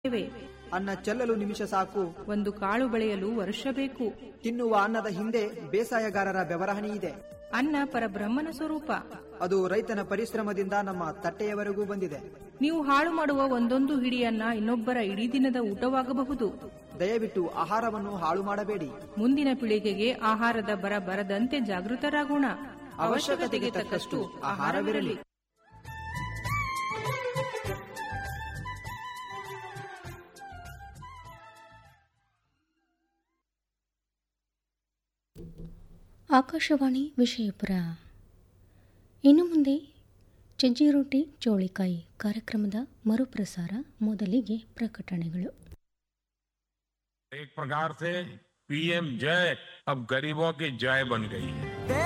ಇವೆ. ಅನ್ನ ಚೆಲ್ಲಲು ನಿಮಿಷ ಸಾಕು ಒಂದು ಕಾಳು ಬೆಳೆಯಲು ವರ್ಷ ಬೇಕು ತಿನ್ನುವ ಅನ್ನದ ಹಿಂದೆ ಬೇಸಾಯಗಾರರ ಬೆವರಹಣಿ ಇದೆ ಅನ್ನ ಪರಬ್ರಹ್ಮನ ಸ್ವರೂಪ ಅದು ರೈತನ ಪರಿಶ್ರಮದಿಂದ ನಮ್ಮ ತಟ್ಟೆಯವರೆಗೂ ಬಂದಿದೆ ನೀವು ಹಾಳು ಮಾಡುವ ಒಂದೊಂದು ಹಿಡಿಯನ್ನ ಇನ್ನೊಬ್ಬರ ಇಡೀ ದಿನದ ಊಟವಾಗಬಹುದು ದಯವಿಟ್ಟು ಆಹಾರವನ್ನು ಹಾಳು ಮಾಡಬೇಡಿ ಮುಂದಿನ ಪೀಳಿಗೆಗೆ ಆಹಾರದ ಬರ ಬರದಂತೆ ಜಾಗೃತರಾಗೋಣ ಅವಶ್ಯಕತೆಗೆ ತಕ್ಕಷ್ಟು ಆಹಾರವಿರಲಿ ಆಕಾಶವಾಣಿ ವಿಷಯಪುರ ಇನ್ನು ಮುಂದೆ ಚಜ್ಜಿ ರೊಟ್ಟಿ ಚೋಳಿಕಾಯಿ ಕಾರ್ಯಕ್ರಮದ ಮರುಪ್ರಸಾರ ಮೊದಲಿಗೆ ಪ್ರಕಟಣೆಗಳು एक प्रकार से पीएम जय अब गरीबों की जय बन गई है